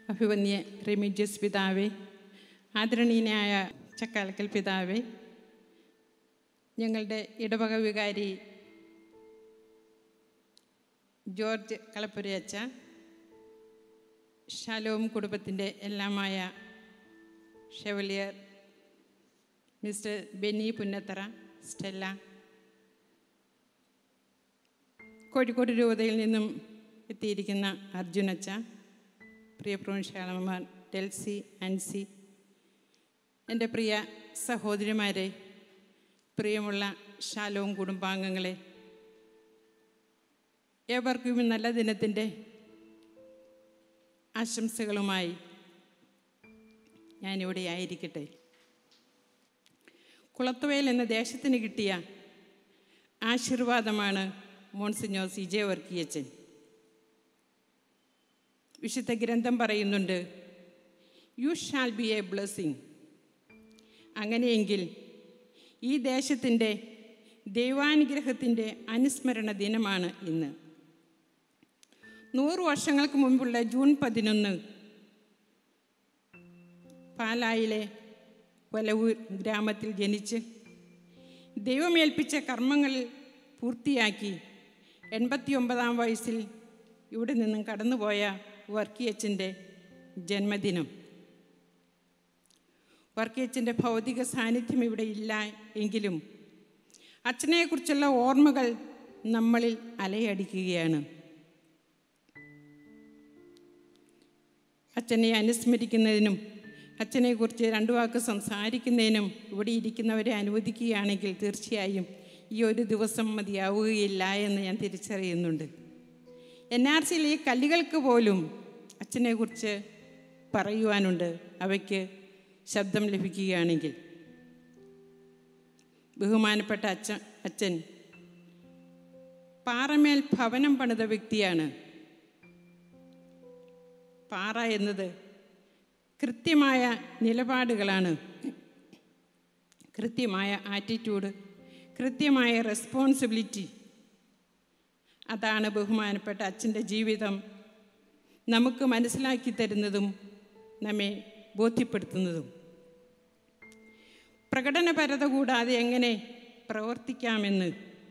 അഭിവന്യ റെമിജിയസ് പിതാവേ ആദരണീയനായ ചക്കാലക്കൽ പിതാവേ ഞങ്ങളുടെ ഇടവക വികാരി ജോർജ് കളപ്പുരയച്ച ഷാലോം കുടുംബത്തിൻ്റെ എല്ലാമായ Chevalier Mister Benny Punnathara Stella Kozhikode രൂപതയിൽ നിന്നും എത്തിയിരിക്കുന്ന അർജുനച്ച പ്രിയ പ്രൊവിൻഷ്യാളമ്മമാർ ടെൽസി അൻസി എൻ്റെ പ്രിയ സഹോദരിമാരെ പ്രിയമുള്ള ഷാലോം കുടുംബാംഗങ്ങളെ ഏവർക്കും ഈ നല്ല ദിനത്തിൻ്റെ ആശംസകളുമായി ഞാനിവിടെ ആയിരിക്കട്ടെ കുളത്തുവയൽ എന്ന ദേശത്തിന് കിട്ടിയ ആശീർവാദമാണ് മോൺസിഞ്ഞോർ സി ജെ വർക്കിയച്ചൻ വിശുദ്ധ ഗ്രന്ഥം പറയുന്നുണ്ട് you shall be a blessing അങ്ങനെയെങ്കിൽ ഈ ദേശത്തിൻ്റെ ദൈവാനുഗ്രഹത്തിൻ്റെ അനുസ്മരണ ദിനമാണ് ഇന്ന് നൂറ് വർഷങ്ങൾക്ക് മുമ്പുള്ള ജൂൺ പതിനൊന്ന് പാലായിലെ വലവൂർ ഗ്രാമത്തിൽ ജനിച്ച് ദൈവമേൽപ്പിച്ച കർമ്മങ്ങൾ പൂർത്തിയാക്കി എൺപത്തി ഒമ്പതാം വയസ്സിൽ ഇവിടെ നിന്നും കടന്നുപോയ വർക്കിയച്ചൻ്റെ ജന്മദിനം വർക്കിയച്ചൻ്റെ ഭൗതിക സാന്നിധ്യം ഇവിടെ ഇല്ല എങ്കിലും അച്ഛനെക്കുറിച്ചുള്ള ഓർമ്മകൾ നമ്മളിൽ അലയടിക്കുകയാണ് അച്ഛനെ അനുസ്മരിക്കുന്നതിനും അച്ഛനെക്കുറിച്ച് രണ്ടു വാക്ക് സംസാരിക്കുന്നതിനും ഇവിടെ ഇരിക്കുന്നവരെ അനുവദിക്കുകയാണെങ്കിൽ തീർച്ചയായും ഈ ഒരു ദിവസം മതിയാവുകയില്ല എന്ന് ഞാൻ തിരിച്ചറിയുന്നുണ്ട് എൻ ആർ സിയിൽ ഈ കല്ലുകൾക്ക് പോലും അച്ഛനെക്കുറിച്ച് പറയുവാനുണ്ട് അവയ്ക്ക് ശബ്ദം ലഭിക്കുകയാണെങ്കിൽ ബഹുമാനപ്പെട്ട അച്ഛ അച്ഛൻ പാറമേൽ ഭവനം പണിത വ്യക്തിയാണ് പാറ എന്നത് കൃത്യമായ നിലപാടുകളാണ് കൃത്യമായ ആറ്റിറ്റ്യൂഡ് കൃത്യമായ റെസ്പോൺസിബിലിറ്റി അതാണ് ബഹുമാനപ്പെട്ട അച്ഛൻ്റെ ജീവിതം നമുക്ക് മനസ്സിലാക്കി തരുന്നതും നമ്മെ ബോധ്യപ്പെടുത്തുന്നതും പ്രകടനപരത കൂടാതെ എങ്ങനെ പ്രവർത്തിക്കാമെന്ന്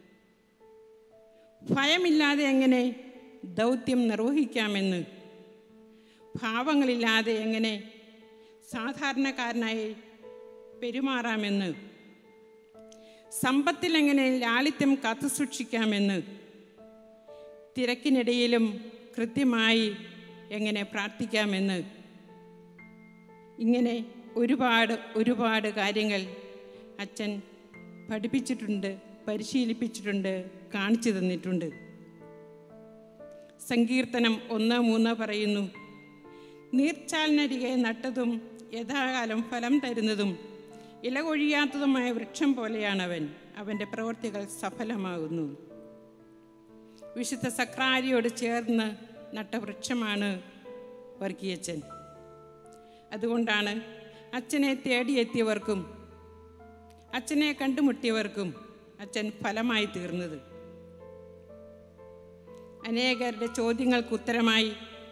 ഭയമില്ലാതെ എങ്ങനെ ദൗത്യം നിർവഹിക്കാമെന്ന് ഭാവങ്ങളില്ലാതെ എങ്ങനെ സാധാരണക്കാരനായി പെരുമാറാമെന്ന് സമ്പത്തിൽ എങ്ങനെ ലാളിത്യം കാത്തുസൂക്ഷിക്കാമെന്ന് തിരക്കിനിടയിലും കൃത്യമായി എങ്ങനെ പ്രാർത്ഥിക്കാമെന്ന് ഇങ്ങനെ ഒരുപാട് ഒരുപാട് കാര്യങ്ങൾ അച്ഛൻ പഠിപ്പിച്ചിട്ടുണ്ട് പരിശീലിപ്പിച്ചിട്ടുണ്ട് കാണിച്ചു തന്നിട്ടുണ്ട് സങ്കീർത്തനം ഒന്ന് മൂന്ന് പറയുന്നു നീർച്ചാലിനരികെ നട്ടതും യഥാകാലം ഫലം തരുന്നതും ഇല കൊഴിയാത്തതുമായ വൃക്ഷം പോലെയാണവൻ അവൻ്റെ പ്രവൃത്തികൾ സഫലമാകുന്നു വിശുദ്ധ സക്രാരിയോട് ചേർന്ന് നട്ട വൃക്ഷമാണ് വർഗീയച്ചൻ അതുകൊണ്ടാണ് അച്ഛനെ തേടിയെത്തിയവർക്കും അച്ഛനെ കണ്ടുമുട്ടിയവർക്കും അച്ഛൻ ഫലമായി തീർന്നത് അനേകരുടെ ചോദ്യങ്ങൾക്ക് ഉത്തരമായി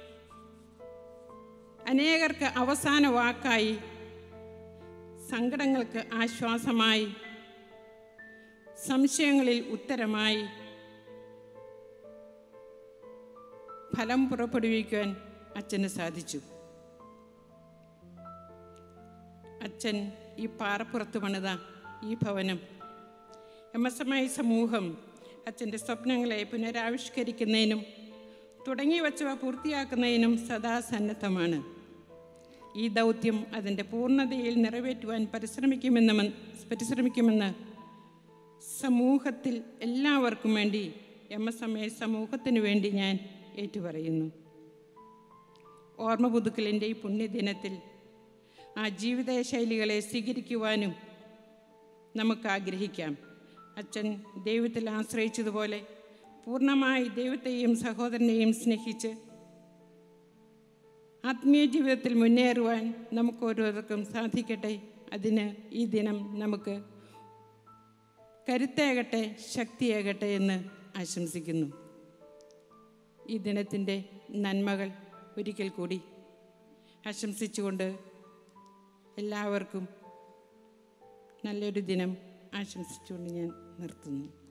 അനേകർക്ക് അവസാന വാക്കായി സങ്കടങ്ങൾക്ക് ആശ്വാസമായി സംശയങ്ങളിൽ ഉത്തരമായി ഫലം പുറപ്പെടുവിക്കുവാൻ അച്ഛന് സാധിച്ചു അച്ഛൻ ഈ പാറപ്പുറത്ത് പണിത ഈ ഭവനം എം എസ് എം ഐ സമൂഹം അച്ഛൻ്റെ സ്വപ്നങ്ങളെ പുനരാവിഷ്കരിക്കുന്നതിനും തുടങ്ങി വച്ചവ പൂർത്തിയാക്കുന്നതിനും സദാ സന്നദ്ധമാണ് ഈ ദൗത്യം അതിൻ്റെ പൂർണ്ണതയിൽ നിറവേറ്റുവാൻ പരിശ്രമിക്കുമെന്ന് പരിശ്രമിക്കുമെന്ന് സമൂഹത്തിൽ എല്ലാവർക്കും വേണ്ടി എം എസ് എം എ സമൂഹത്തിന് വേണ്ടി ഞാൻ ഏറ്റുപറയുന്നു ഓർമ്മ പുതുക്കലിൻ്റെ ഈ പുണ്യദിനത്തിൽ ആ ജീവിത ശൈലികളെ സ്വീകരിക്കുവാനും നമുക്ക് ആഗ്രഹിക്കാം അച്ഛൻ ദൈവത്തിൽ ആശ്രയിച്ചതുപോലെ പൂർണ്ണമായി ദൈവത്തെയും സഹോദരനെയും സ്നേഹിച്ച് ആത്മീയ ജീവിതത്തിൽ മുന്നേറുവാൻ നമുക്ക് ഓരോരുത്തർക്കും സാധിക്കട്ടെ അതിന് ഈ ദിനം നമുക്ക് കരുത്തേകട്ടെ ശക്തിയാകട്ടെ എന്ന് ആശംസിക്കുന്നു ഈ ദിനത്തിൻ്റെ നന്മകൾ ഒരിക്കൽ കൂടി ആശംസിച്ചുകൊണ്ട് എല്ലാവർക്കും നല്ലൊരു ദിനം ആശംസിച്ചുകൊണ്ട് ഞാൻ നിർത്തുന്നു